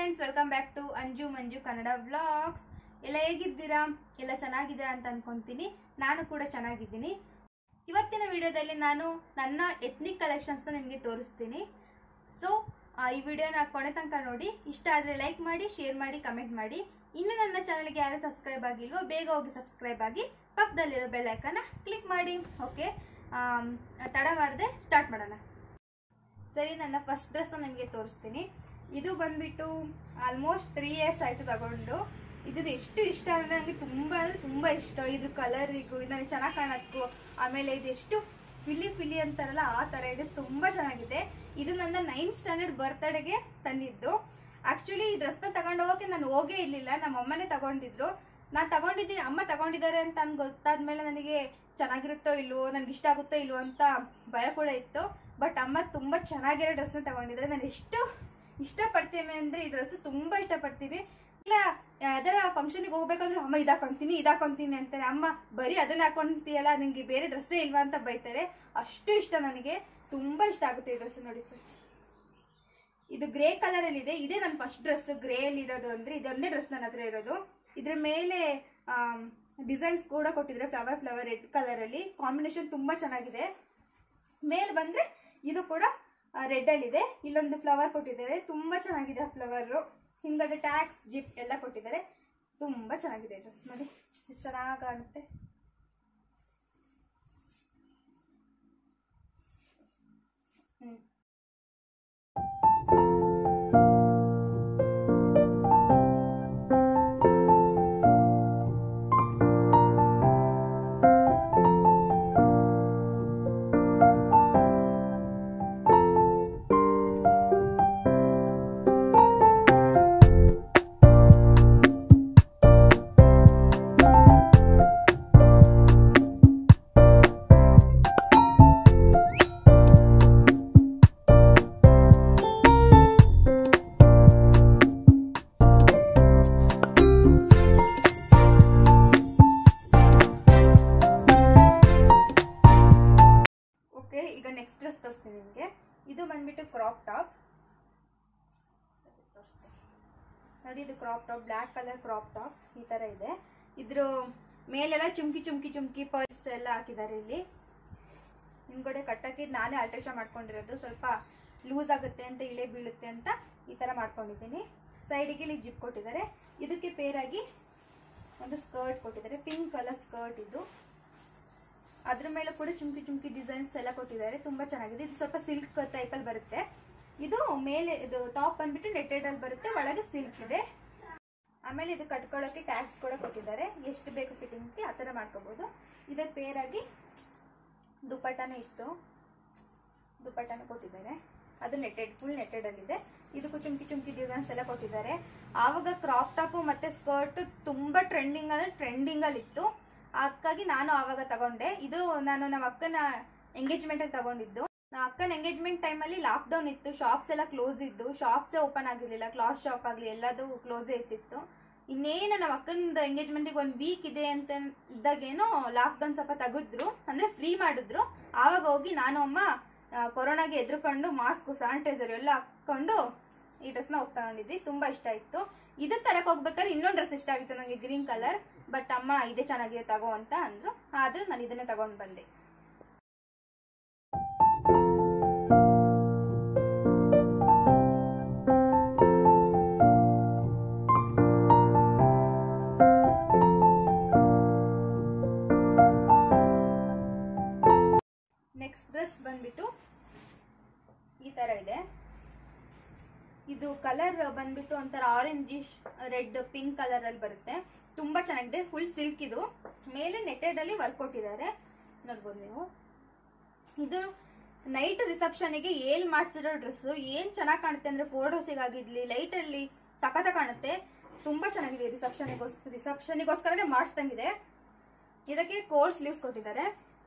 friends welcome back to Anju Manju Kannada vlogs ಎಲ್ಲ ಹೇಗಿದ್ದೀರಾ ಎಲ್ಲ ಚೆನ್ನಾಗಿದ್ದೀರಾ ಅಂತ ಅನ್ಕೊಂತೀನಿ ನಾನು ಕೂಡ ಚೆನ್ನಾಗಿದ್ದೀನಿ ಇವತ್ತಿನ ವಿಡಿಯೋದಲ್ಲಿ ನಾನು ನನ್ನ ಎತ್ನಿಕ್ ಕಲೆಕ್ಷನ್ಸ್ನ ನಿಮಗೆ ತೋರಿಸ್ತೀನಿ ಸೊ ಈ ವಿಡಿಯೋನ ಕೊನೆ ತನಕ ನೋಡಿ ಇಷ್ಟ ಆದರೆ ಲೈಕ್ ಮಾಡಿ ಶೇರ್ ಮಾಡಿ ಕಮೆಂಟ್ ಮಾಡಿ ಇನ್ನು ನನ್ನ ಚಾನಲ್ಗೆ ಯಾರು ಸಬ್ಸ್ಕ್ರೈಬ್ ಆಗಿಲ್ವೋ ಬೇಗ ಹೋಗಿ ಸಬ್ಸ್ಕ್ರೈಬ್ ಆಗಿ ಪಕ್ಕದಲ್ಲಿರೋ ಬೆಲ್ ಐಕನ್ನ ಕ್ಲಿಕ್ ಮಾಡಿ ಓಕೆ ತಡ ಮಾಡದೆ ಸ್ಟಾರ್ಟ್ ಮಾಡೋಣ ಸರಿ ನನ್ನ ಫಸ್ಟ್ ಡ್ರೆಸ್ನ ನಿಮಗೆ ತೋರಿಸ್ತೀನಿ ಇದು ಬಂದ್ಬಿಟ್ಟು ಆಲ್ಮೋಸ್ಟ್ ತ್ರೀ ಇಯರ್ಸ್ ಆಯಿತು ತಗೊಂಡು ಇದು ಎಷ್ಟು ಇಷ್ಟ ಅಂದರೆ ನನಗೆ ತುಂಬ ಅಂದರೆ ತುಂಬ ಇಷ್ಟ ಇದ್ರ ಕಲರಿಗೂ ನನಗೆ ಚೆನ್ನಾಗಿ ಕಾಣೋಕ್ಕೂ ಆಮೇಲೆ ಇದು ಎಷ್ಟು ಫಿಲಿ ಫಿಲಿ ಅಂತಾರಲ್ಲ ಆ ಥರ ಇದೆ ತುಂಬ ಚೆನ್ನಾಗಿದೆ ಇದು ನನ್ನ ನೈನ್ತ್ ಸ್ಟ್ಯಾಂಡರ್ಡ್ ಬರ್ತ್ಡೇಗೆ ತಂದಿದ್ದು ಆ್ಯಕ್ಚುಲಿ ಈ ಡ್ರೆಸ್ನ ತಗೊಂಡು ಹೋಗೋಕೆ ನಾನು ಹೋಗೇ ಇರಲಿಲ್ಲ ನಮ್ಮ ಅಮ್ಮನೇ ತಗೊಂಡಿದ್ರು ನಾನು ತಗೊಂಡಿದ್ದೀನಿ ಅಮ್ಮ ತಗೊಂಡಿದ್ದಾರೆ ಅಂತ ನನ್ಗೆ ಗೊತ್ತಾದ್ಮೇಲೆ ನನಗೆ ಚೆನ್ನಾಗಿರುತ್ತೋ ಇಲ್ವೋ ನನಗೆ ಇಷ್ಟ ಆಗುತ್ತೋ ಇಲ್ವೋ ಅಂತ ಭಯ ಕೂಡ ಇತ್ತು ಬಟ್ ಅಮ್ಮ ತುಂಬ ಚೆನ್ನಾಗಿರೋ ಡ್ರೆಸ್ನ ತಗೊಂಡಿದ್ದಾರೆ ನಾನು ಎಷ್ಟು ಇಷ್ಟಪಡ್ತೀನಿ ಅಂದರೆ ಈ ಡ್ರೆಸ್ ತುಂಬ ಇಷ್ಟಪಡ್ತೀನಿ ಇಲ್ಲ ಅದರ ಫಂಕ್ಷನಿಗೆ ಹೋಗ್ಬೇಕಂದ್ರೆ ಅಮ್ಮ ಇದು ಹಾಕೊಂತೀನಿ ಇದು ಹಾಕೊಂತೀನಿ ಅಂತಾರೆ ಅಮ್ಮ ಬರೀ ಅದನ್ನ ಹಾಕೊಂತೀಯಲ್ಲ ನಿಂಗೆ ಬೇರೆ ಡ್ರೆಸ್ಸೇ ಇಲ್ವಾ ಅಂತ ಬೈತಾರೆ ಅಷ್ಟು ಇಷ್ಟ ನನಗೆ ತುಂಬ ಇಷ್ಟ ಆಗುತ್ತೆ ಈ ಡ್ರೆಸ್ ನೋಡಿ ಫ್ರೆಂಡ್ಸ್ ಇದು ಗ್ರೇ ಕಲರ್ ಅಲ್ಲಿ ಇದೆ ಇದೇ ನನ್ನ ಫಸ್ಟ್ ಡ್ರೆಸ್ ಗ್ರೇ ಅಲ್ಲಿ ಇರೋದು ಅಂದ್ರೆ ಇದೊಂದೇ ಡ್ರೆಸ್ ನನ್ನ ಹತ್ರ ಇರೋದು ಇದ್ರ ಮೇಲೆ ಡಿಸೈನ್ಸ್ ಕೂಡ ಕೊಟ್ಟಿದ್ದಾರೆ ಫ್ಲವರ್ ಫ್ಲವರ್ ರೆಡ್ ಕಲರ್ ಅಲ್ಲಿ ಕಾಂಬಿನೇಷನ್ ತುಂಬಾ ಚೆನ್ನಾಗಿದೆ ಮೇಲೆ ಬಂದ್ರೆ ಇದು ಕೂಡ ರೆಡ್ ಅಲ್ಲಿ ಇದೆ ಇಲ್ಲೊಂದು ಫ್ಲವರ್ ಕೊಟ್ಟಿದ್ದಾರೆ ತುಂಬಾ ಚೆನ್ನಾಗಿದೆ ಆ ಫ್ಲವರ್ ಹಿಂದ್ಗಡೆ ಟ್ಯಾಕ್ಸ್ ಜಿಪ್ ಎಲ್ಲ ಕೊಟ್ಟಿದ್ದಾರೆ ತುಂಬಾ ಚೆನ್ನಾಗಿದೆ ಡ್ರೆಸ್ ನೋಡಿ ಎಷ್ಟು ಚೆನ್ನಾಗಿ ಕಾಣುತ್ತೆ ಹ್ಮ್ ಓಕೆ ಈಗ ನೆಕ್ಸ್ಟ್ ಡ್ರೆಸ್ ತೋರಿಸ್ತೀನಿ ನಿಮಗೆ ಇದು ಬಂದ್ಬಿಟ್ಟು ಕ್ರಾಪ್ ಟಾಪ್ ನೋಡಿ ಇದು crop top black colour crop top ಈ ಥರ ಇದೆ ಇದ್ರ ಮೇಲೆಲ್ಲ ಚುಮ್ಕಿ ಚುಮ್ಕಿ ಚುಮ್ಕಿ ಪರ್ಸ್ ಎಲ್ಲ ಹಾಕಿದ್ದಾರೆ ಇಲ್ಲಿ ಹಿಂದ್ಗಡೆ ಕಟ್ಟಕ್ಕೆ ನಾನೇ ಅಲ್ಟ್ರೇಷನ್ ಮಾಡ್ಕೊಂಡಿರೋದು ಸ್ವಲ್ಪ ಲೂಸ್ ಆಗುತ್ತೆ ಅಂತ ಇಳೆ ಬೀಳುತ್ತೆ ಅಂತ ಈ ಥರ ಮಾಡ್ಕೊಂಡಿದ್ದೀನಿ ಸೈಡಿಗೆ ಇಲ್ಲಿ ಜಿಪ್ ಕೊಟ್ಟಿದ್ದಾರೆ ಇದಕ್ಕೆ ಪೇರಾಗಿ ಒಂದು ಸ್ಕರ್ಟ್ ಕೊಟ್ಟಿದ್ದಾರೆ ಪಿಂಕ್ ಕಲರ್ ಸ್ಕರ್ಟ್ ಇದು ಅದ್ರ ಮೇಲೆ ಕೂಡ ಚುಮ್ಕಿ ಚುಮ್ಕಿ ಡಿಸೈನ್ಸ್ ಎಲ್ಲ ಕೊಟ್ಟಿದ್ದಾರೆ ತುಂಬಾ ಚೆನ್ನಾಗಿದೆ ಇದು ಸ್ವಲ್ಪ ಸಿಲ್ಕ್ ಟೈಪ್ ಅಲ್ಲಿ ಬರುತ್ತೆ ಇದು ಮೇಲೆ ಇದು ಟಾಪ್ ಬಂದ್ಬಿಟ್ಟು ನೆಟ್ಟೆಡ್ ಅಲ್ಲಿ ಬರುತ್ತೆ ಒಳಗೆ ಸಿಲ್ಕ್ ಇದೆ ಆಮೇಲೆ ಇದು ಕಟ್ಕೊಳ್ಳೋಕೆ ಟ್ಯಾಕ್ಸ್ ಕೂಡ ಕೊಟ್ಟಿದ್ದಾರೆ ಎಷ್ಟು ಬೇಕು ಫಿಟ್ಟಿಂಗ್ಗೆ ಆ ಥರ ಮಾಡ್ಕೋಬಹುದು ಇದಕ್ಕೆ ಪೇರಾಗಿ ದುಪಟ್ಟಾನ ಇತ್ತು ದುಪಟ್ಟಾನ ಕೊಟ್ಟಿದ್ದಾರೆ ಅದು ನೆಟ್ಟೆಡ್ ಫುಲ್ ನೆಟ್ಟೆಡ್ ಅಲ್ಲಿದೆ ಇದಕ್ಕೂ ಚುಮ್ಕಿ ಚುಮ್ಕಿ ಡಿಸೈನ್ಸ್ ಎಲ್ಲ ಕೊಟ್ಟಿದ್ದಾರೆ ಆವಾಗ ಕ್ರಾಪ್ ಟಾಪು ಮತ್ತೆ ಸ್ಕರ್ಟ್ ತುಂಬಾ ಟ್ರೆಂಡಿಂಗ್ ಅಲ್ಲಿ ಟ್ರೆಂಡಿಂಗ್ ಅಲ್ಲಿ ಇತ್ತು ಅದಕ್ಕಾಗಿ ನಾನು ಆವಾಗ ತಗೊಂಡೆ ಇದು ನಾನು ನಮ್ಮ ಅಕ್ಕನ ಎಂಗೇಜ್ಮೆಂಟ್ ಅಲ್ಲಿ ತಗೊಂಡಿದ್ದು ನಮ್ಮ ಅಕ್ಕನ ಎಂಗೇಜ್ಮೆಂಟ್ ಟೈಮಲ್ಲಿ ಲಾಕ್ಡೌನ್ ಇತ್ತು ಶಾಪ್ಸ್ ಎಲ್ಲ ಕ್ಲೋಸ್ ಇದ್ದು ಶಾಪ್ಸೇ ಓಪನ್ ಆಗಿರಲಿಲ್ಲ ಕ್ಲಾತ್ ಶಾಪ್ ಆಗಲಿ ಎಲ್ಲದೂ ಕ್ಲೋಸೇ ಇರ್ತಿತ್ತು ಇನ್ನೇನು ನಮ್ಮ ಅಕ್ಕನ ಎಂಗೇಜ್ಮೆಂಟಿಗೆ ಒಂದು ವೀಕ್ ಇದೆ ಅಂತ ಇದ್ದಾಗೇನೋ ಲಾಕ್ಡೌನ್ ಸ್ವಲ್ಪ ತೆಗೆದ್ರು ಅಂದರೆ ಫ್ರೀ ಮಾಡಿದ್ರು ಆವಾಗ ಹೋಗಿ ನಾನು ಅಮ್ಮ ಆ, ಕೊರೋನಾಗೆ ಎದುರುಕೊಂಡು ಮಾಸ್ಕ್ ಸ್ಯಾನಿಟೈಸರ್ ಎಲ್ಲ ಹಾಕ್ಕೊಂಡು ಈ ಡ್ರೆಸ್ನ ಹೋಗಿ ತಗೊಂಡಿದ್ವಿ ತುಂಬ ಇಷ್ಟ ಇತ್ತು ಇದು ತರಕ್ಕೆ ಹೋಗ್ಬೇಕಾದ್ರೆ ಇನ್ನೊಂದು ಡ್ರೆಸ್ ಇಷ್ಟ ಆಗಿತ್ತು ನನಗೆ ಗ್ರೀನ್ ಕಲರ್ ಬಟ್ ಅಮ್ಮ ಇದೇ ಚೆನ್ನಾಗಿದೆ ತಗೋ ಅಂತ ಅಂದ್ರು ಆದ್ರೂ ನಾನು ಇದನ್ನೇ ತಗೊಂಡು ಬಂದೆ ನೆಕ್ಸ್ಟ್ ಡ್ರೆಸ್ ಬಂದ್ಬಿಟ್ಟು ಈ ತರ ಇದೆ ಇದು ಕಲರ್ ಬಂದ್ಬಿಟ್ಟು ಒಂಥರ ಆರೆಂಜಿಶ್ ರೆಡ್ ಪಿಂಕ್ ಕಲರ್ ಅಲ್ಲಿ ಬರುತ್ತೆ ತುಂಬಾ ಚೆನ್ನಾಗಿದೆ ಫುಲ್ ಸಿಲ್ಕ್ ಇದು ಮೇಲೆ ನೆಟೆಡ್ ಅಲ್ಲಿ ವರ್ಕ್ ಕೊಟ್ಟಿದ್ದಾರೆ ನೋಡ್ಬೋದು ನೀವು ಇದು ನೈಟ್ ರಿಸೆಪ್ಷನ್ಗೆ ಏಲ್ ಮಾಡ್ಸಿರೋ ಡ್ರೆಸ್ ಏನ್ ಚೆನ್ನಾಗಿ ಕಾಣುತ್ತೆ ಅಂದ್ರೆ ಫೋಟೋಸಿಗಾಗಿರ್ಲಿ ಲೈಟ್ ಅಲ್ಲಿ ಸಖತ ಕಾಣುತ್ತೆ ತುಂಬಾ ಚೆನ್ನಾಗಿದೆ ರಿಸೆಪ್ಷನಿಗೋಸ್ಕರ ರಿಸೆಪ್ಷನಿಗೋಸ್ಕರನೇ ಮಾಡಿಸ್ದಂಗಿದೆ ಇದಕ್ಕೆ ಕೋಲ್ ಸ್ಲೀವ್ಸ್ ಕೊಟ್ಟಿದ್ದಾರೆ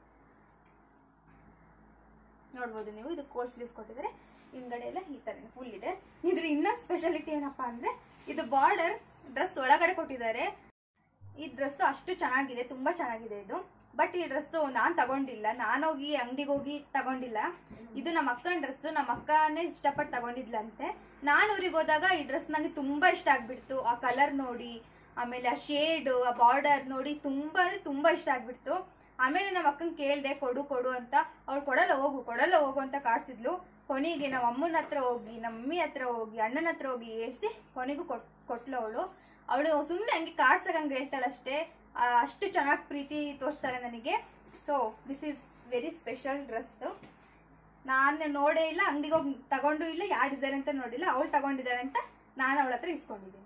ನೋಡ್ಬೋದು ನೀವು ಇದು ಕೋಲ್ ಸ್ಲೀವ್ಸ್ ಕೊಟ್ಟಿದ್ದಾರೆ ಹಿಂದ್ಗಡೆ ಎಲ್ಲ ಈ ತರ ಫುಲ್ ಇದೆ ಇದ್ರ ಇನ್ನೊಂದು ಸ್ಪೆಷಾಲಿಟಿ ಏನಪ್ಪಾ ಅಂದ್ರೆ ಇದು ಬಾರ್ಡರ್ ಡ್ರೆಸ್ ಒಳಗಡೆ ಕೊಟ್ಟಿದ್ದಾರೆ ಈ ಡ್ರೆಸ್ ಅಷ್ಟು ಚೆನ್ನಾಗಿದೆ ತುಂಬಾ ಚೆನ್ನಾಗಿದೆ ಇದು ಬಟ್ ಈ ಡ್ರೆಸ್ಸು ನಾನು ತಗೊಂಡಿಲ್ಲ ನಾನೋಗಿ ಅಂಗಡಿಗೆ ಹೋಗಿ ತಗೊಂಡಿಲ್ಲ ಇದು ನಮ್ಮ ಅಕ್ಕನ ಡ್ರೆಸ್ಸು ನಮ್ಮ ಅಕ್ಕನೇ ಇಷ್ಟಪಟ್ಟು ತಗೊಂಡಿದ್ಲಂತೆ ನಾನು ಊರಿಗೆ ಹೋದಾಗ ಈ ಡ್ರೆಸ್ ನನಗೆ ತುಂಬ ಇಷ್ಟ ಆಗ್ಬಿಡ್ತು ಆ ಕಲರ್ ನೋಡಿ ಆಮೇಲೆ ಆ ಶೇಡು ಆ ಬಾರ್ಡರ್ ನೋಡಿ ತುಂಬ ಅಂದರೆ ತುಂಬ ಇಷ್ಟ ಆಗ್ಬಿಡ್ತು ಆಮೇಲೆ ನಮ್ಮ ಅಕ್ಕನ ಕೇಳಿದೆ ಕೊಡು ಕೊಡು ಅಂತ ಅವ್ಳು ಕೊಡಲ್ಲ ಹೋಗು ಕೊಡಲ್ಲ ಹೋಗು ಅಂತ ಕಾಡ್ಸಿದ್ಲು ಕೊನೆಗೆ ನಮ್ಮ ಅಮ್ಮನ ಹತ್ರ ಹೋಗಿ ನಮ್ಮ ಮಮ್ಮಿ ಹತ್ರ ಹೋಗಿ ಅಣ್ಣನ ಹತ್ರ ಹೋಗಿ ಏರಿಸಿ ಕೊನೆಗೂ ಕೊಟ್ ಕೊಟ್ಲು ಅವಳು ಅವಳು ಸುಮ್ಮನೆ ಹಂಗೆ ಕಾಡ್ಸಕ್ಕೆ ಹಂಗೆ ಹೇಳ್ತಾಳಷ್ಟೇ ಆ, ಅಷ್ಟು ಚೆನ್ನಾಗಿ ಪ್ರೀತಿ ತೋರಿಸ್ತಾಳೆ ನನಗೆ so this is very special dress ನಾನು ನೋಡೇ ಇಲ್ಲ ಅಂಗಡಿಗೆ ಹೋಗಿ ತಗೊಂಡು ಇಲ್ಲ ಯಾವ ಡಿಸೈನ್ ಅಂತ ನೋಡಿಲ್ಲ ಅವಳು ತಗೊಂಡಿದ್ದಾಳೆ ಅಂತ ನಾನು ಅವಳ ಹತ್ರ ಇಸ್ಕೊಂಡಿದ್ದೀನಿ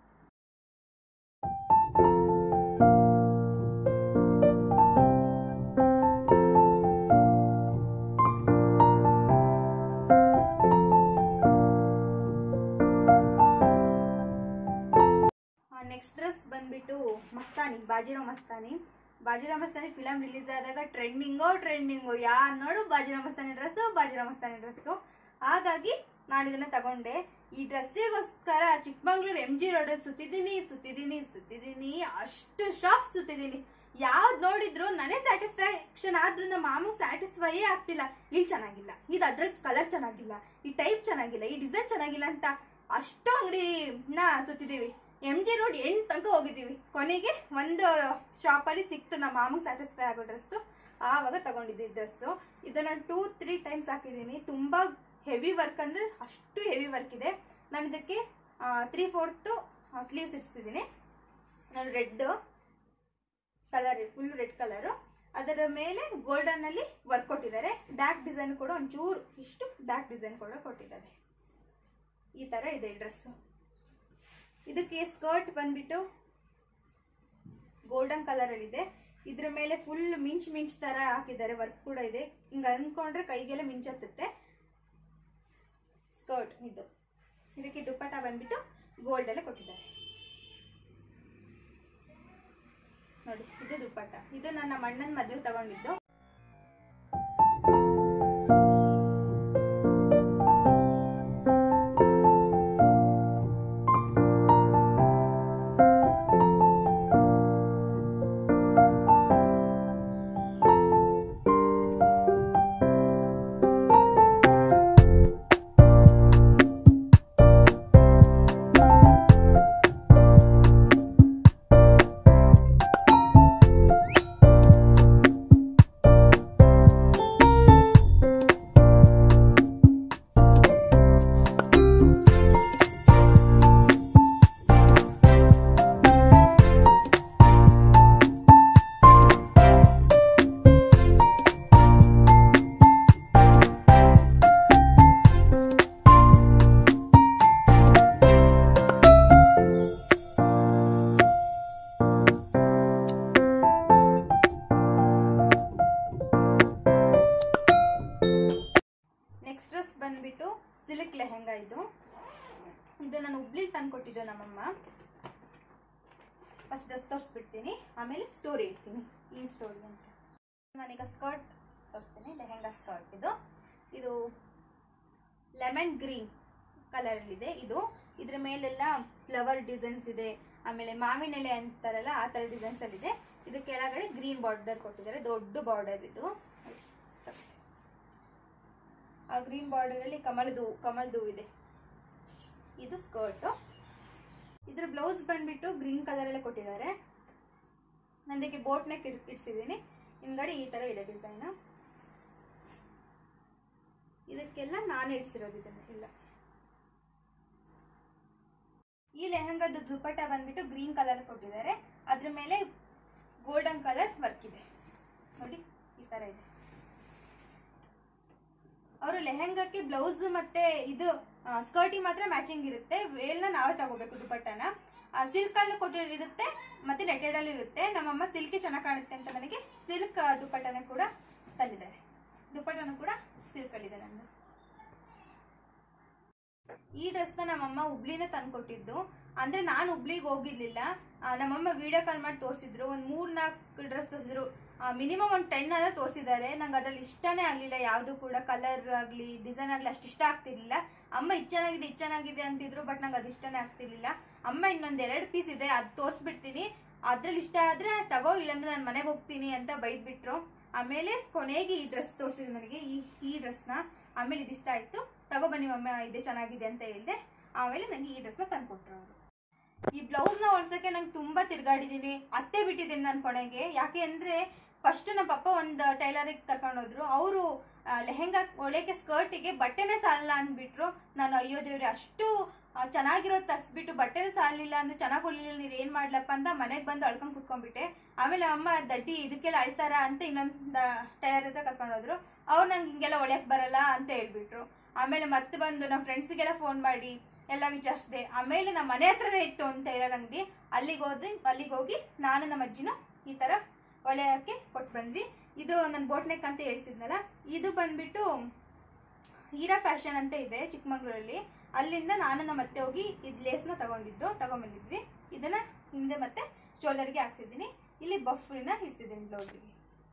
ನೆಕ್ಸ್ಟ್ ಡ್ರೆಸ್ ಬಂದ್ಬಿಟ್ಟು ಮಸ್ತಾನಿ ಬಾಜಿರಾವ್ ಮಸ್ತಾನಿ ಬಾಜಿರಾವ್ ಮಸ್ತಾನಿ ಫಿಲಮ್ ರಿಲೀಸ್ ಆದಾಗ ಟ್ರೆಂಡಿಂಗೋ ಟ್ರೆಂಡಿಂಗು ಯಾರು ನೋಡು ಬಾಜಿರಾವ್ ಮಸ್ತಾನಿ ಡ್ರೆಸ್ಸು ಬಾಜಿರಾವ್ ಮಸ್ತಾನಿ ಡ್ರೆಸ್ಸು ಹಾಗಾಗಿ ನಾನು ಇದನ್ನ ತಗೊಂಡೆ ಈ ಡ್ರೆಸ್ಸಿಗೋಸ್ಕರ ಚಿಕ್ಕಮಂಗ್ಳೂರು ಎಮ್ ಜಿ ರೋಡಲ್ಲಿ ಸುತ್ತಿದ್ದೀನಿ ಸುತ್ತಿದ್ದೀನಿ ಸುತ್ತಿದ್ದೀನಿ ಅಷ್ಟು ಶಾಪ್ ಸುತ್ತಿದ್ದೀನಿ ಯಾವ್ದು ನೋಡಿದ್ರು ನನಗೆ ಸ್ಯಾಟಿಸ್ಫ್ಯಾಕ್ಷನ್ ಆದ್ರೂ ನಮ್ಮ ಮಾಮಗೆ ಸ್ಯಾಟಿಸ್ಫೈಯೇ ಆಗ್ತಿಲ್ಲ ಇಲ್ಲಿ ಚೆನ್ನಾಗಿಲ್ಲ ಇದು ಅದ್ರಲ್ಲಿ ಕಲರ್ ಚೆನ್ನಾಗಿಲ್ಲ ಈ ಟೈಪ್ ಚೆನ್ನಾಗಿಲ್ಲ ಈ ಡಿಸೈನ್ ಚೆನ್ನಾಗಿಲ್ಲ ಅಂತ ಅಷ್ಟು ಅಂಗಡಿನ ಸುತ್ತಿದ್ದೀವಿ ಎಮ್ ಜಿ ರೋಡ್ ಎಂಟು ತನಕ ಹೋಗಿದ್ದೀವಿ ಕೊನೆಗೆ ಒಂದು ಶಾಪಲ್ಲಿ ಸಿಕ್ತು ನಮ್ಮ ಮಾಮಗೆ ಸ್ಯಾಟಿಸ್ಫೈ ಆಗೋ ಡ್ರೆಸ್ಸು ಆವಾಗ ತಗೊಂಡಿದ್ದೆ ಡ್ರೆಸ್ಸು ಇದನ್ನು ಟೂ ತ್ರೀ ಟೈಮ್ಸ್ ಹಾಕಿದ್ದೀನಿ ತುಂಬ ಹೆವಿ ವರ್ಕ್ ಅಂದರೆ ಅಷ್ಟು ಹೆವಿ ವರ್ಕ್ ಇದೆ ನಾನು ಇದಕ್ಕೆ ತ್ರೀ ಫೋರ್ತು ಸ್ಲೀವ್ಸ್ ಇಡ್ಸಿದ್ದೀನಿ ನಾನು red colour full red colour ಅದರ ಮೇಲೆ ಗೋಲ್ಡನ್ ಅಲ್ಲಿ ವರ್ಕ್ ಕೊಟ್ಟಿದ್ದಾರೆ ಬ್ಯಾಕ್ ಡಿಸೈನ್ ಕೂಡ ಒಂಚೂರು ಇಷ್ಟು ಬ್ಯಾಕ್ ಡಿಸೈನ್ ಕೂಡ ಕೊಟ್ಟಿದ್ದಾರೆ ಈ ತರ ಇದೆ ಡ್ರೆಸ್ ಇದಕ್ಕೆ ಸ್ಕರ್ಟ್ ಬಂದ್ಬಿಟ್ಟು ಗೋಲ್ಡನ್ ಕಲರ್ ಅಲ್ಲಿ ಇದೆ ಇದ್ರ ಮೇಲೆ ಫುಲ್ ಮಿಂಚ್ ಮಿಂಚ್ ತರ ಹಾಕಿದ್ದಾರೆ ವರ್ಕ್ ಕೂಡ ಇದೆ ಹಿಂಗ ಅಂದ್ಕೊಂಡ್ರೆ ಕೈಗೆಲ್ಲ ಮಿಂಚತ್ತುತ್ತೆ ಸ್ಕರ್ಟ್ ಇದು ಇದಕ್ಕೆ ದುಪ್ಪಟ್ಟ ಬಂದ್ಬಿಟ್ಟು ಗೋಲ್ಡ್ ಎಲ್ಲ ಕೊಟ್ಟಿದ್ದಾರೆ ನೋಡಿ ಇದು ದುಪ್ಪಟ್ಟ ಇದು ನನ್ನ ಅಣ್ಣನ ಮದುವೆ ತಗೊಂಡಿದ್ದು ನೆಕ್ಸ್ಟ್ ಡ್ರೆಸ್ ಬಂದ್ಬಿಟ್ಟು ಸಿಲ್ಕ್ ಲೆಹೆಂಗಾ ಇದು ಇದು ನಾನು ಹುಬ್ಳಿ ತಂದ್ಕೊಟ್ಟಿದ್ದು ನಮ್ಮಮ್ಮ ಫಸ್ಟ್ ಡ್ರೆಸ್ ತೋರಿಸ್ಬಿಡ್ತೀನಿ ಆಮೇಲೆ ಸ್ಟೋರಿ ಹೇಳ್ತೀನಿ ಏನು ಸ್ಟೋರಿ ಅಂತ ನಾನೀಗ ಸ್ಕರ್ಟ್ ತೋರಿಸ್ತೀನಿ ಲೆಹೆಂಗಾ ಸ್ಕರ್ಟ್ ಇದು ಇದು ಲೆಮನ್ ಗ್ರೀನ್ ಕಲರಲ್ಲಿದೆ ಇದು ಇದ್ರ ಮೇಲೆಲ್ಲ ಫ್ಲವರ್ ಡಿಸೈನ್ಸ್ ಇದೆ ಆಮೇಲೆ ಮಾವಿನ ಎಲೆ ಅಂತಾರಲ್ಲ ಆ ಥರ ಡಿಸೈನ್ಸ್ ಅಲ್ಲಿ ಇದೆ ಇದು ಕೆಳಗಡೆ ಗ್ರೀನ್ ಬಾರ್ಡರ್ ಕೊಟ್ಟಿದ್ದಾರೆ ದೊಡ್ಡ ಬಾರ್ಡರ್ ಇದು ಆ ಗ್ರೀನ್ ಬಾರ್ಡರ್ ಅಲ್ಲಿ ಕಮಲದು ಕಮಲ್ದು ಇದೆ ಇದು ಸ್ಕರ್ಟ್ ಇದ್ರ ಬ್ಲೌಸ್ ಬಂದ್ಬಿಟ್ಟು ಗ್ರೀನ್ ಕಲರ್ ಅಲ್ಲೇ ಕೊಟ್ಟಿದ್ದಾರೆ ನಂದಕ್ಕೆ ಬೋಟ್ ನೆಕ್ ಇಡ್ಸಿದ್ದೀನಿ ಹಿಂದ್ಗಡೆ ಈ ತರ ಇದೆ ಡಿಸೈನ್ ಇದಕ್ಕೆಲ್ಲ ನಾನೇ ಇಡ್ಸಿರೋದು ಇದನ್ನ ಇಲ್ಲ ಈ ಲೆಹಂಗಾದ ದುಪ್ಪಟ್ಟ ಬಂದ್ಬಿಟ್ಟು ಗ್ರೀನ್ ಕಲರ್ ಕೊಟ್ಟಿದ್ದಾರೆ ಅದ್ರ ಮೇಲೆ ಗೋಲ್ಡನ್ ಕಲರ್ ವರ್ಕ್ ಇದೆ ನೋಡಿ ಈ ತರ ಇದೆ ಅವರು ಲೆಹೆಂಗಕ್ಕೆ ಬ್ಲೌಸ್ ಮತ್ತೆ ಇದು ಸ್ಕರ್ಟಿಗೆ ಮಾತ್ರ ಮ್ಯಾಚಿಂಗ್ ಇರುತ್ತೆ ವೇಲ್ನ ನಾವೇ ತಗೋಬೇಕು ದುಪಟ್ಟನ ಸಿಲ್ಕ್ ಅಲ್ಲಿ ಕೊಟ್ಟಿರುತ್ತೆ ಮತ್ತೆ ನೆಟೆಡ್ ಅಲ್ಲಿ ಇರುತ್ತೆ ನಮ್ಮಮ್ಮ ಸಿಲ್ಕ್ ಚೆನ್ನಾಗಿ ಕಾಣುತ್ತೆ ಅಂತ ನನಗೆ ಸಿಲ್ಕ್ ದುಪಟ್ಟನ ಕೂಡ ತಂದಿದ್ದಾರೆ ದುಪಟ್ಟನ ಕೂಡ ಸಿಲ್ಕ್ ಅಲ್ಲಿದೆ ನಂದು ಈ ಡ್ರೆಸ್ನ ನಮ್ಮಮ್ಮ ಹುಬ್ಳಿನೇ ತಂದ್ಕೊಟ್ಟಿದ್ದು ಅಂದ್ರೆ ನಾನು ಹುಬ್ಳಿಗೆ ಹೋಗಿರ್ಲಿಲ್ಲ ಆ, ನಮ್ಮಮ್ಮ ವಿಡಿಯೋ ಕಾಲ್ ಮಾಡಿ ತೋರಿಸಿದ್ರು ಒಂದು ಮೂರ್ ನಾಲ್ಕು ಡ್ರೆಸ್ ತೋರಿಸಿದ್ರು ಮಿನಿಮಮ್ ಒಂದು ಟೆನ್ ಅನ್ನ ತೋರಿಸಿದ್ದಾರೆ ನಂಗೆ ಅದ್ರಲ್ಲಿ ಇಷ್ಟನೇ ಆಗಲಿಲ್ಲ ಯಾವುದು ಕೂಡ ಕಲರ್ ಆಗಲಿ ಡಿಸೈನ್ ಆಗಲಿ ಅಷ್ಟು ಇಷ್ಟ ಆಗ್ತಿರ್ಲಿಲ್ಲ ಅಮ್ಮ ಇದು ಚೆನ್ನಾಗಿದೆ ಇದು ಚೆನ್ನಾಗಿದೆ ಅಂತಿದ್ರು ಬಟ್ ನಂಗೆ ಅದು ಇಷ್ಟನೇ ಆಗ್ತಿರ್ಲಿಲ್ಲ ಅಮ್ಮ ಇನ್ನೊಂದು ಎರಡು ಪೀಸ್ ಇದೆ ಅದು ತೋರಿಸ್ಬಿಡ್ತೀನಿ ಅದ್ರಲ್ಲಿ ಇಷ್ಟ ಆದ್ರೆ ತಗೋ ಇಲ್ಲಾಂದ್ರೆ ನಾನು ಮನೆಗೆ ಹೋಗ್ತೀನಿ ಅಂತ ಬೈದ್ಬಿಟ್ರು ಆಮೇಲೆ ಕೊನೆಗೆ ಈ ಡ್ರೆಸ್ ತೋರಿಸಿದ್ರು ನನಗೆ ಈ ಈ ಡ್ರೆಸ್ನ ಆಮೇಲೆ ಇದು ಇಷ್ಟ ಆಯ್ತು ತಗೋ ಬನ್ನಿ ಮಮ್ಮಿ ಇದೆ ಚೆನ್ನಾಗಿದೆ ಅಂತ ಹೇಳಿದೆ ಆಮೇಲೆ ನನಗೆ ಈ ಡ್ರೆಸ್ನ ತಂದ್ಕೊಟ್ರು ಅವರು ಈ ಬ್ಲೌಸ್ನ ಹೊಲ್ಸಕ್ಕೆ ನಂಗೆ ತುಂಬಾ ತಿರ್ಗಾಡಿದೀನಿ ಅತ್ತೆ ಬಿಟ್ಟಿದ್ದೀನಿ ನನ್ನ ಕೊನೆಗೆ ಯಾಕೆ ಅಂದ್ರೆ ಫಸ್ಟ್ ನಮ್ಮ ಪಪ್ಪ ಒಂದು ಟೈಲರಿಗೆ ಕರ್ಕೊಂಡೋದ್ರು ಅವರು ಲೆಹೆಂಗಾ ಒಳಗೆ ಸ್ಕರ್ಟಿಗೆ ಬಟ್ಟೆನೇ ಸಾಲಲ್ಲ ಅಂದ್ಬಿಟ್ರು ನಾನು ಅಯ್ಯೋ ದೇವ್ರೆ ಅಷ್ಟು ಆ, ಚೆನ್ನಾಗಿರೋದು ತರಿಸ್ಬಿಟ್ಟು ಬಟ್ಟೆನೇ ಸಾಲಿಲ್ಲ ಅಂದ್ರೆ ಚೆನ್ನಾಗಿ ಹೊಲಿಲ್ಲ ನೀರು ಏನು ಮಾಡ್ಲಪ್ಪ ಅಂತ ಮನೆಗೆ ಬಂದು ಅಳ್ಕೊಂಡು ಕುತ್ಕೊಂಡ್ಬಿಟ್ಟೆ ಆಮೇಲೆ ಅಮ್ಮ ದಡ್ಡಿ ಇದಕ್ಕೆಲ್ಲ ಅಳ್ತಾರ ಅಂತ ಇನ್ನೊಂದು ಟೈಲರ್ ಹತ್ರ ಕರ್ಕೊಂಡೋದ್ರು ಅವ್ರು ನಂಗೆ ಹಿಂಗೆಲ್ಲ ಒಳ್ಯಕ್ಕೆ ಬರಲ್ಲ ಅಂತ ಹೇಳ್ಬಿಟ್ರು ಆಮೇಲೆ ಮತ್ತೆ ಬಂದು ನಮ್ಮ ಫ್ರೆಂಡ್ಸಿಗೆಲ್ಲ ಫೋನ್ ಮಾಡಿ ಎಲ್ಲ ವಿಚಾರಿಸಿದೆ ಆಮೇಲೆ ನಮ್ಮ ಮನೆ ಹತ್ರನೇ ಇತ್ತು ಒಂದು ಟೈಲರ್ ಅಂಗಡಿ ಅಲ್ಲಿಗೆ ಹೋದಿ ಅಲ್ಲಿಗೆ ಹೋಗಿ ನಾನು ನಮ್ಮ ಅಜ್ಜಿನ ಈ ಥರ ಒಳ್ಳೆಯಕ್ಕೆ ಕೊಟ್ಟು ಬಂದ್ವಿ ಇದು ನನ್ನ ಬೋಟ್ ನೆಕ್ ಅಂತ ಹೇಳ್ಸಿದ್ನಲ್ಲ ಇದು ಬಂದ್ಬಿಟ್ಟು ಹೀರಾ ಫ್ಯಾಷನ್ ಅಂತ ಇದೆ ಚಿಕ್ಕಮಂಗ್ಳೂರಲ್ಲಿ ಅಲ್ಲಿಂದ ನಾನು ನಮ್ಮ ಅತ್ತೆ ಹೋಗಿ ಇದು ಲೇಸ್ನ ತಗೊಂಡಿದ್ದು ತಗೊಂಬಂದಿದ್ವಿ ಇದನ್ನ ಹಿಂದೆ ಮತ್ತೆ ಶೋಲ್ಡರ್ಗೆ ಹಾಕ್ಸಿದ್ದೀನಿ ಇಲ್ಲಿ ಬಫ್ನ ಹಿಡ್ಸಿದ್ದೀನಿ ಬ್ಲೌಸಿಗೆ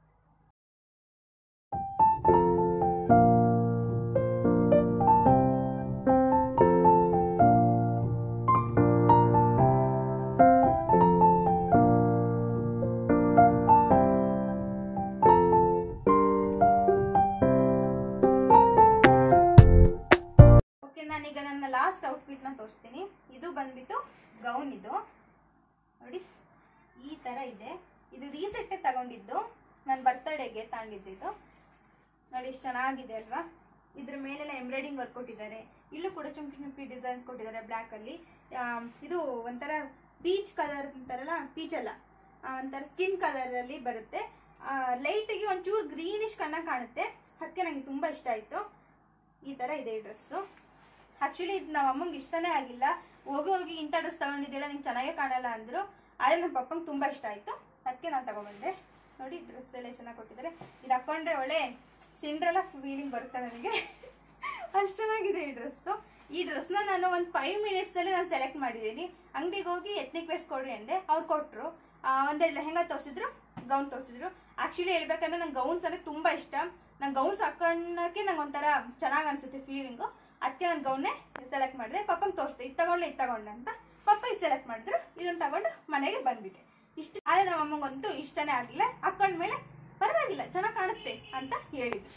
ಓಕೆ ನಾನೀಗ ನನ್ನ ಲಾಸ್ಟ್ ಔಟ್ಫಿಟ್ನ ತೋರಿಸ್ತೀನಿ ಇದು ಬಂದ್ಬಿಟ್ಟು ಗೌನ್ ಇದು ನೋಡಿ ಈ ಥರ ಇದೆ ಇದು ರೀಸೆಟ್ಟೆ ತಗೊಂಡಿದ್ದು ನನ್ನ ಬರ್ತಡೇಗೆ ತಗೊಂಡಿದ್ದು ಇದು ನೋಡಿ ಎಷ್ಟು ಚೆನ್ನಾಗಿದೆ ಅಲ್ವಾ ಇದ್ರ ಮೇಲೆಲ್ಲ ಎಂಬ್ರಾಯ್ಡಿಂಗ್ ವರ್ಕ್ ಕೊಟ್ಟಿದ್ದಾರೆ ಇಲ್ಲೂ ಕೂಡ ಚುಂಕಿ ಚುಂಕಿ ಡಿಸೈನ್ಸ್ ಕೊಟ್ಟಿದ್ದಾರೆ ಬ್ಲ್ಯಾಕಲ್ಲಿ ಇದು ಒಂಥರ ಪೀಚ್ ಕಲರ್ ಅಂತಾರಲ್ಲ ಪೀಚ್ ಅಲ್ಲ ಆ, ಒಂಥರ ಸ್ಕಿನ್ ಕಲರಲ್ಲಿ ಬರುತ್ತೆ ಲೈಟಿಗೆ ಒಂಚೂರು ಗ್ರೀನಿಶ್ ಕಣ್ಣ ಕಾಣುತ್ತೆ ಅದಕ್ಕೆ ನನಗೆ ತುಂಬ ಇಷ್ಟ ಆಯಿತು ಈ ಥರ ಇದೆ ಈ ಡ್ರೆಸ್ಸು ಆ್ಯಕ್ಚುಲಿ ಇದು ನಮ್ಮ ಅಮ್ಮಂಗೆ ಇಷ್ಟನೇ ಆಗಿಲ್ಲ ಹೋಗಿ ಹೋಗಿ ಇಂಥ ಡ್ರೆಸ್ ತಗೊಂಡಿದ್ದೀರ ನಿಂಗೆ ಚೆನ್ನಾಗೇ ಕಾಣಲ್ಲ ಅಂದರು ಆದರೆ ನಮ್ಮ ಪಪ್ಪಂಗೆ ತುಂಬ ಇಷ್ಟ ಆಯಿತು ಅದಕ್ಕೆ ನಾನು ತಗೊಬಂದೆ ನೋಡಿ ಡ್ರೆಸ್ ಎಲ್ಲ ಚೆನ್ನಾಗಿ ಕೊಟ್ಟಿದ್ದಾರೆ ಇದು ಹಾಕೊಂಡ್ರೆ ಒಳ್ಳೆ ಸಿಂಡ್ರಲ್ಲ ಫೀಲಿಂಗ್ ಬರುತ್ತೆ ನನಗೆ ಅಷ್ಟು ಚೆನ್ನಾಗಿದೆ ಈ ಡ್ರೆಸ್ಸು ಈ ಡ್ರೆಸ್ನ ನಾನು ಒಂದು ಫೈವ್ ಮಿನಿಟ್ಸಲ್ಲಿ ನಾನು ಸೆಲೆಕ್ಟ್ ಮಾಡಿದ್ದೀನಿ ಅಂಗಡಿಗೆ ಹೋಗಿ ಎತ್ನಿಕ್ ವೇರ್ಸ್ ಕೊಡ್ರಿ ಅಂದೆ ಅವ್ರು ಕೊಟ್ಟರು ಒಂದೆರಡು ಲೆಹಂಗಾ ತೋರಿಸಿದ್ರು ಗೌನ್ ತೋರಿಸಿದ್ರು ಆ್ಯಕ್ಚುಲಿ ಹೇಳ್ಬೇಕಂದ್ರೆ ನಂಗೆ ಗೌನ್ಸ್ ಅಂದರೆ ತುಂಬ ಇಷ್ಟ ನಂಗೆ ಗೌನ್ಸ್ ಹಾಕೊಂಡಕ್ಕೆ ನಂಗೆ ಒಂಥರ ಚೆನ್ನಾಗಿ ಅನಿಸುತ್ತೆ ಫೀಲಿಂಗು ಅದಕ್ಕೆ ನಾನು ಗೌನ್ನೇ ಸೆಲೆಕ್ಟ್ ಮಾಡಿದೆ ಪಪ್ಪಂಗೆ ತೋರಿಸ್ದೆ ಇದು ತಗೊಂಡೆ ಇದು ತಗೊಂಡೆ ಅಂತ ಪಪ್ಪ ಇದು ಸೆಲೆಕ್ಟ್ ಮಾಡಿದ್ರು ಇದನ್ನು ತಗೊಂಡು ಮನೆಗೆ ಬಂದ್ಬಿಟ್ಟೆ ಇಷ್ಟು ಆದರೆ ನಮ್ಮ ಅಮ್ಮಂಗಂತೂ ಇಷ್ಟನೇ ಆಗಲಿಲ್ಲ ಹಾಕೊಂಡ್ಮೇಲೆ ಪರವಾಗಿಲ್ಲ ಚೆನ್ನಾಗಿ ಕಾಣುತ್ತೆ ಅಂತ ಹೇಳಿದ್ರು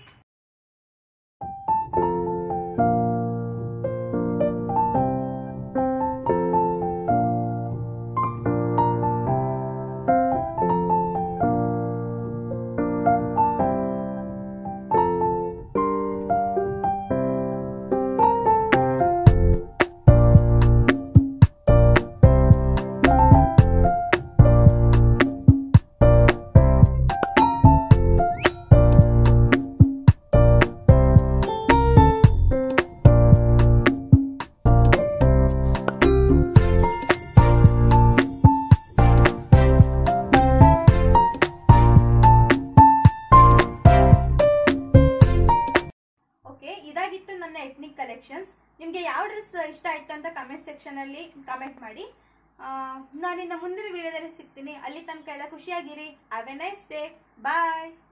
ಓಕೆ ಇದಾಗಿತ್ತು ನನ್ನ ಎತ್ನಿಕ್ ಕಲೆಕ್ಷನ್ಸ್ ನಿಮಗೆ ಯಾವ ಡ್ರೆಸ್ ಇಷ್ಟ ಆಯ್ತು ಅಂತ ಕಮೆಂಟ್ ಸೆಕ್ಷನಲ್ಲಿ ಕಮೆಂಟ್ ಮಾಡಿ ನಾನಿನ್ನ ಮುಂದಿನ ವಿಡಿಯೋದಲ್ಲಿ ಸಿಗ್ತೀನಿ ಅಲ್ಲಿ ತನಕ ಎಲ್ಲ ಖುಷಿಯಾಗಿರಿ have a nice day bye